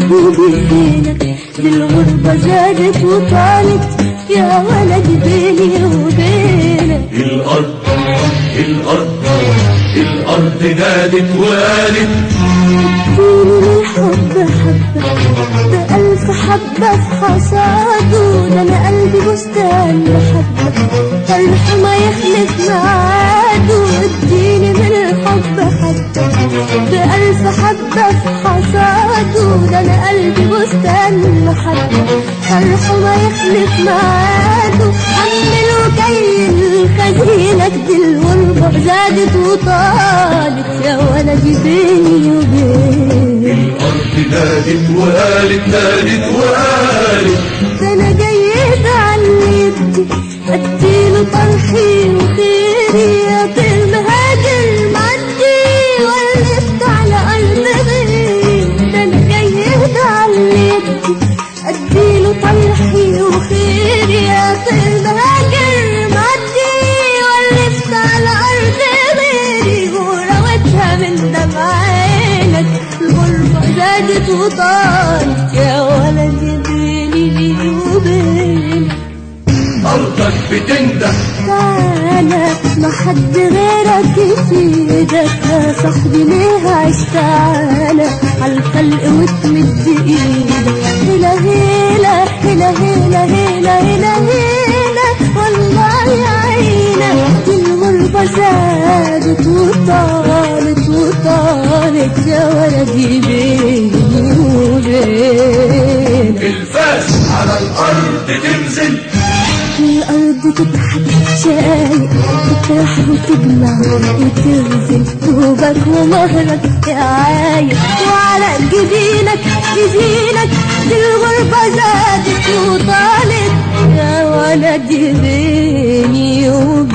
حبيبي فينك دي الغربة زادت وطالت يا ولد بيني وبينك الأرض الأرض الأرض نادت وقالت اديني الحب حبة ده ألف حبة في حصاده ده أنا قلبي بستان محبة فرح ما يخلف ميعاده اديني من الحب حبة ده ألف حبة في حصاده ده أنا قلبي بستان محبة فرح ما يخلف ميعاده حمل وكيل خزينك دي الغربة زادت وطالت يا ولدي بيني وبينك الأرض نادت وقالت نادت وقالت ده انا جيد علمتي اديله طرحي وخيري يا طير مهاجر معدي ولفت على قلب غيري ده انا جيد علمتي اديله طرحي وخيري يا طير مهاجر معدي ولفت على ارض غيري وروتها من دمع عينك الغربة زادت وطالت يا ولدي بيني وبينك أرضك بتنده تعالى ما حد غيرك يفيدك يا صاحبي ليه عايش تعالى عالخلق وتمد ايدك هلا هلا هلا هلا هلا هلا هلا والله يا عينك دي الغربة زادت وطالت وطالت يا ولدي بيني وبينك الفاس على الأرض تنزل الأرض تضحك شايق تطرح وتجمع وتنزل طوبك ومهرك يا عايق وعلى جبينك جبينك دي الغربة زادت وطالت يا ولدي بيني وبينك